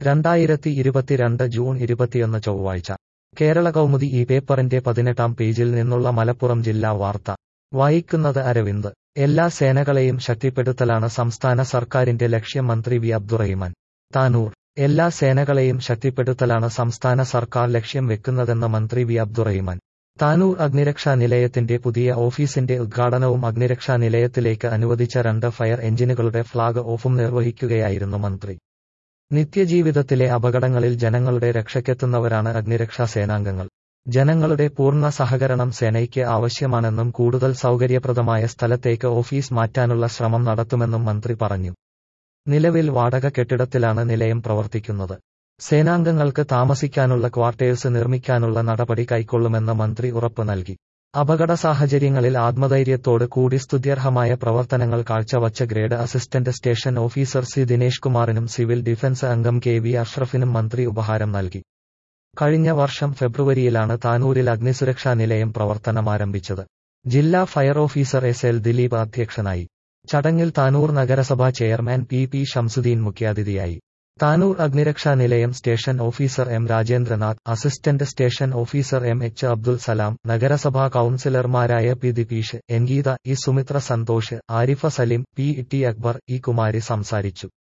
രണ്ടായിരത്തി ഇരുപത്തിരണ്ട് ജൂൺ ഇരുപത്തിയൊന്ന് ചൊവ്വാഴ്ച കേരള കൗമുദി ഈ പേപ്പറിന്റെ പതിനെട്ടാം പേജിൽ നിന്നുള്ള മലപ്പുറം ജില്ലാ വാർത്ത വായിക്കുന്നത് അരവിന്ദ് എല്ലാ സേനകളെയും ശക്തിപ്പെടുത്തലാണ് സംസ്ഥാന സർക്കാരിന്റെ ലക്ഷ്യം മന്ത്രി വി അബ്ദുറഹിമാൻ താനൂർ എല്ലാ സേനകളെയും ശക്തിപ്പെടുത്തലാണ് സംസ്ഥാന സർക്കാർ ലക്ഷ്യം വെക്കുന്നതെന്ന് മന്ത്രി വി അബ്ദുറഹിമാൻ താനൂർ അഗ്നിരക്ഷാ നിലയത്തിന്റെ പുതിയ ഓഫീസിന്റെ ഉദ്ഘാടനവും അഗ്നിരക്ഷാ നിലയത്തിലേക്ക് അനുവദിച്ച രണ്ട് ഫയർ എഞ്ചിനുകളുടെ ഫ്ളാഗ് ഓഫും നിർവഹിക്കുകയായിരുന്നു മന്ത്രി നിത്യജീവിതത്തിലെ അപകടങ്ങളിൽ ജനങ്ങളുടെ രക്ഷയ്ക്കെത്തുന്നവരാണ് അഗ്നിരക്ഷാ സേനാംഗങ്ങൾ ജനങ്ങളുടെ പൂർണ്ണ സഹകരണം സേനയ്ക്ക് ആവശ്യമാണെന്നും കൂടുതൽ സൗകര്യപ്രദമായ സ്ഥലത്തേക്ക് ഓഫീസ് മാറ്റാനുള്ള ശ്രമം നടത്തുമെന്നും മന്ത്രി പറഞ്ഞു നിലവിൽ വാടക കെട്ടിടത്തിലാണ് നിലയം പ്രവർത്തിക്കുന്നത് സേനാംഗങ്ങൾക്ക് താമസിക്കാനുള്ള ക്വാർട്ടേഴ്സ് നിർമ്മിക്കാനുള്ള നടപടി കൈക്കൊള്ളുമെന്ന് മന്ത്രി ഉറപ്പ് നൽകി അപകട സാഹചര്യങ്ങളിൽ ആത്മധൈര്യത്തോട് കൂടി സ്തുത്യർഹമായ പ്രവർത്തനങ്ങൾ കാഴ്ചവച്ച grade assistant station officer C Dinesh കുമാറിനും സിവിൽ ഡിഫൻസ് അംഗം കെ വി അഷ്റഫിനും മന്ത്രി ഉപഹാരം നൽകി കഴിഞ്ഞ വർഷം ഫെബ്രുവരിയിലാണ് താനൂരിൽ അഗ്നിസുരക്ഷാ നിലയം പ്രവർത്തനമാരംഭിച്ചത് ജില്ലാ fire officer S L Dileep അധ്യക്ഷനായി ചടങ്ങിൽ താനൂർ നഗരസഭാ ചെയർമാൻ പി പി ഷംസുദ്ദീൻ മുഖ്യാതിഥിയായി താനൂർ അഗ്നിരക്ഷാ നിലയം station officer M Rajendranath assistant station officer M H Abdul Salam നഗരസഭാ കൌൺസിലർമാരായ പി ദിപീഷ് എൻഗീത E Sumithra Santhosh Arifa Salim P T Akbar E Kumari സംസാരിച്ചു